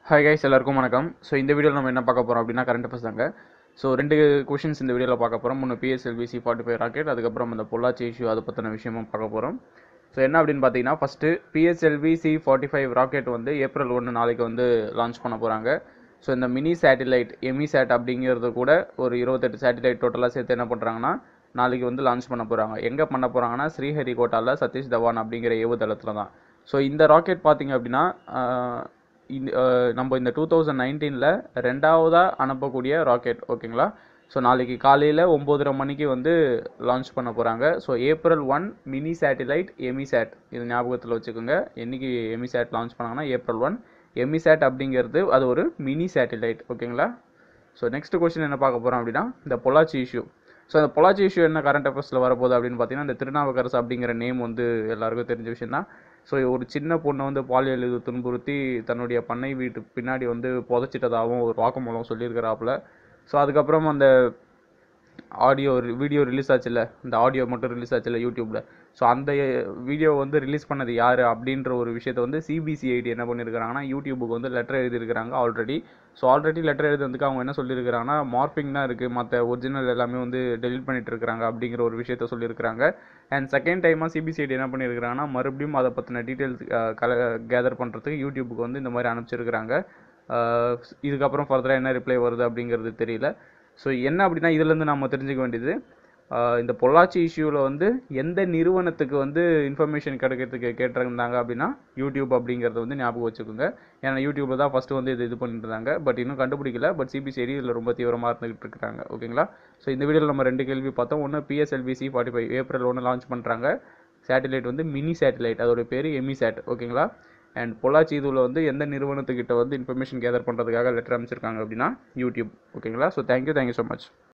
hi guys எல்லாருக்கும் வணக்கம் so இந்த வீடியோவில் நம்ம என்ன பார்க்க போகிறோம் அப்படின்னா கரண்ட் அஃபேர்ஸ் தாங்க ஸோ ரெண்டு கொஷின்ஸ் இந்த வீடியோவில் பார்க்க போகிறோம் ஒன்று பிஎஸ்எல்விசி ஃபார்ட்டி ஃபைவ் ராக்கெட் அதுக்கப்புறம் அந்த பொள்ளாச்சி இஷ்யூ அதை பற்றின விஷயமும் பார்க்க போகிறோம் ஸோ என்ன அப்படின்னு பார்த்தீங்கன்னா first PSLV C forty five rocket வந்து ஏப்ரல் ஒன்று நாளைக்கு வந்து லான்ச் பண்ண போகிறாங்க ஸோ இந்த மினி சேட்டிலைட் எமி சேட் அப்படிங்கிறது கூட ஒரு இருபத்தெட்டு சேட்டிலைட் டோட்டலாக சேர்த்து என்ன பண்ணுறாங்கன்னா நாளைக்கு வந்து லான்ச் பண்ண போகிறாங்க எங்கே பண்ண போகிறாங்கன்னா ஸ்ரீஹரிகோட்டாவில் சதீஷ் தவான் அப்படிங்கிற ஏவுதளத்தில் தான் ஸோ இந்த ராக்கெட் பார்த்தீங்க அப்படின்னா ஆஹ், இந்த ஆஹ், நம்ம இந்த டூ தௌசண்ட் நைன்டீனில் ரெண்டாவதாக அனுப்பக்கூடிய ராக்கெட் ஓகேங்களா ஸோ நாளைக்கு காலையில் ஒம்போதரை மணிக்கு வந்து லான்ச் பண்ண போகிறாங்க so April one mini satellite EMISAT இது ஞாபகத்தில் வச்சுக்கோங்க என்னைக்கு எமிசேட் லான்ச் பண்ணாங்கன்னா ஏப்ரல் ஒன் எமிசேட் அப்படிங்கிறது அது ஒரு மினி சேட்டிலைட் ஓகேங்களா ஸோ நெக்ஸ்ட் கொஸ்டின் என்ன பார்க்க போகிறோம் அப்படின்னா இந்த பொள்ளாச்சி இஷ்யூ ஸோ அந்த பொள்ளாச்சி இஷ்யூ என்ன கரண்ட் அஃபேர்ஸில் வரப்போகுது அப்படின்னு பார்த்தீங்கன்னா இந்த திருநாவுக்கரசு அப்படிங்கிற நேம் வந்து எல்லாருக்கும் தெரிஞ்ச விஷயம் தான் ஸோ ஒரு சின்ன பொண்ணை வந்து பாலியல் இது துன்புறுத்தி தன்னுடைய பண்ணை வீட்டு பின்னாடி வந்து புதைச்சிட்டதாகவும் ஒரு வாக்குமூலம் சொல்லியிருக்கிறாப்புல ஸோ அதுக்கப்புறம் அந்த ஆடியோ வீடியோ ரிலீஸ் ஆச்சுல்ல இந்த ஆடியோ மட்டும் ரிலீஸ் ஆச்சுல்ல யூடியூப்பில் ஸோ அந்த வீடியோ வந்து ரிலீஸ் பண்ணது யார் அப்படின்ற ஒரு விஷயத்தை வந்து சிபிசிஐடி என்ன பண்ணியிருக்கிறாங்கன்னா யூடியூபுக்கு வந்து லெட்டர் எழுதியிருக்கிறாங்க ஆல்ரெடி ஸோ ஆல்ரெடி லெட்டர் எழுதுறதுக்கு அவங்க என்ன சொல்லியிருக்கிறாங்கன்னா மார்பிங் தான் இருக்குது மற்ற ஒரிஜினல் எல்லாமே வந்து டெலிட் பண்ணிட்டு இருக்கிறாங்க அப்படிங்கிற ஒரு விஷயத்த சொல்லியிருக்கிறாங்க அண்ட் செகண்ட் டைமாக சிபிசிஐடி என்ன பண்ணியிருக்கிறாங்கன்னா மறுபடியும் அதை பற்றின டீட்டெயில்ஸ் கல கேதர் பண்ணுறதுக்கு யூடியூபுக்கு வந்து இந்த மாதிரி அனுப்பிச்சிருக்கிறாங்க ஆஹ் இதுக்கப்புறம் ஃபர்தராக என்ன ரிப்ளை வருது அப்படிங்கிறது தெரியல ஸோ என்ன அப்படின்னா இதுலேருந்து நம்ம தெரிஞ்சுக்க வேண்டியது ஆஹ் இந்த பொள்ளாச்சி இஷ்யூவில் வந்து எந்த நிறுவனத்துக்கு வந்து இன்ஃபர்மேஷன் கிடைக்கிறதுக்கு கேட்டிருந்தாங்க அப்படின்னா யூடியூப் அப்படிங்கிறத வந்து ஞாபகம் வச்சுக்கோங்க ஏன்னா யூடியூப்பில் தான் ஃபஸ்ட்டு வந்து இது இது பண்ணிட்டு இருந்தாங்க பட் இன்னும் கண்டுபிடிக்கல பட் சிபிசிஐடி இதில் ரொம்ப தீவிரமாக இருந்துகிட்டு இருக்காங்க ஓகேங்களா ஸோ இந்த வீடியோவில் நம்ம ரெண்டு கேள்வி பார்த்தோம் ஒன்று பிஎஸ்எல்விசி ஃபார்ட்டி ஃபைவ் ஏப்ரல் ஒன்று லான்ச் பண்ணுறாங்க சேட்டிலைட் வந்து மினி சேட்டிலைட் அதோட பேர் எமி சேட் ஓகேங்களா அண்ட் பொள்ளாச்சி இதுவில் வந்து எந்த நிறுவனத்துக்கிட்ட வந்து இன்ஃபர்மேஷன் கேதர் பண்ணுறதுக்காக லெட்டர் அமைச்சிருக்காங்க அப்படின்னா யூடியூப் ஓகேங்களா so thank you thank you so much